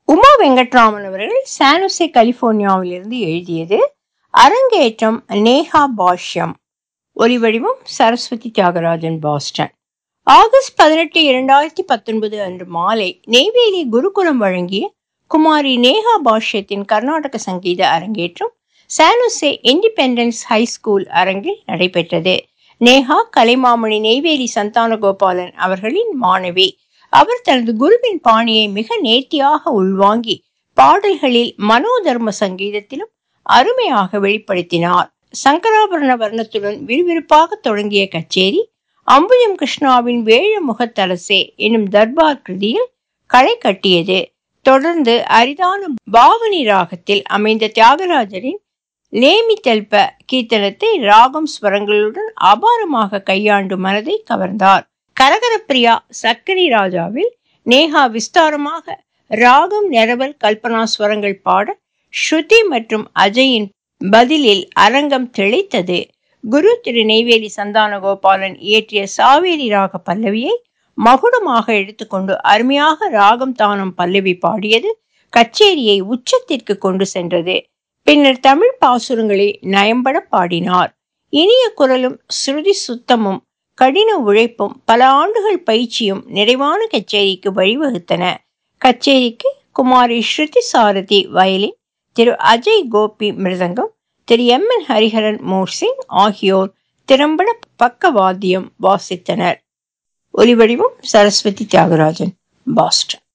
உமா வெங்கட்ராமன் அவர்கள் சானுசே கலிபோர்னியாவிலிருந்து எழுதியது அரங்கேற்றம் நேஹா பாஷ்யம் ஒலிவடிவம் சரஸ்வதி தியாகராஜன் பாஸ்டன் ஆகஸ்ட் பதினெட்டு இரண்டாயிரத்தி பத்தொன்பது அன்று மாலை நெய்வேலி குருகுலம் வழங்கிய குமாரி நேஹா பாஷ்யத்தின் கர்நாடக சங்கீத அரங்கேற்றம் சானுசே இண்டிபெண்டன்ஸ் ஹை ஸ்கூல் அரங்கில் நடைபெற்றது நேஹா கலைமாமணி நெய்வேலி சந்தானகோபாலன் அவர்களின் மாணவி அவர் தனது குருவின் பாணியை மிக நேர்த்தியாக உள்வாங்கி பாடல்களில் மனோதர்ம சங்கீதத்திலும் அருமையாக வெளிப்படுத்தினார் சங்கராபரண வர்ணத்துடன் விறுவிறுப்பாக தொடங்கிய கச்சேரி அம்புஜம் கிருஷ்ணாவின் வேழ முகத்தரசே என்னும் தர்பார் கிருதியில் களை கட்டியது தொடர்ந்து அரிதான பாவனி ராகத்தில் அமைந்த தியாகராஜரின் லேமி தெல்ப கீர்த்தனத்தை ராகம் ஸ்வரங்களுடன் அபாரமாக கையாண்டு மனதை கவர்ந்தார் கரகரப்பிரியா சக்கரி ராஜாவில் நேஹா விஸ்தாரமாக ராகம் நிரவல் கல்பனா ஸ்வரங்கள் பாட ஸ்ருதி மற்றும் அஜயின் பதிலில் அரங்கம் திளைத்தது குரு திரு நெய்வேலி சந்தான கோபாலன் இயற்றிய சாவேரி ராக பல்லவியை மகுடமாக எடுத்துக்கொண்டு அருமையாக ராகம் தானம் பல்லவி பாடியது கச்சேரியை உச்சத்திற்கு கொண்டு சென்றது பின்னர் தமிழ் பாசுரங்களை நயம்பட பாடினார் இனிய குரலும் ஸ்ருதி சுத்தமும் கடின உழைப்பும் பல ஆண்டுகள் பயிற்சியும் நிறைவான கச்சேரிக்கு வழிவகுத்தன கச்சேரிக்கு குமாரி ஸ்ருதி சாரதி வயலின் திரு அஜய் கோபி மிருதங்கம் திரு எம் என் ஹரிஹரன் மோர்சிங் ஆகியோர் திறம்பட பக்கவாத்தியம் வாசித்தனர் ஒலிவடிவம் சரஸ்வதி தியாகராஜன் பாஸ்டன்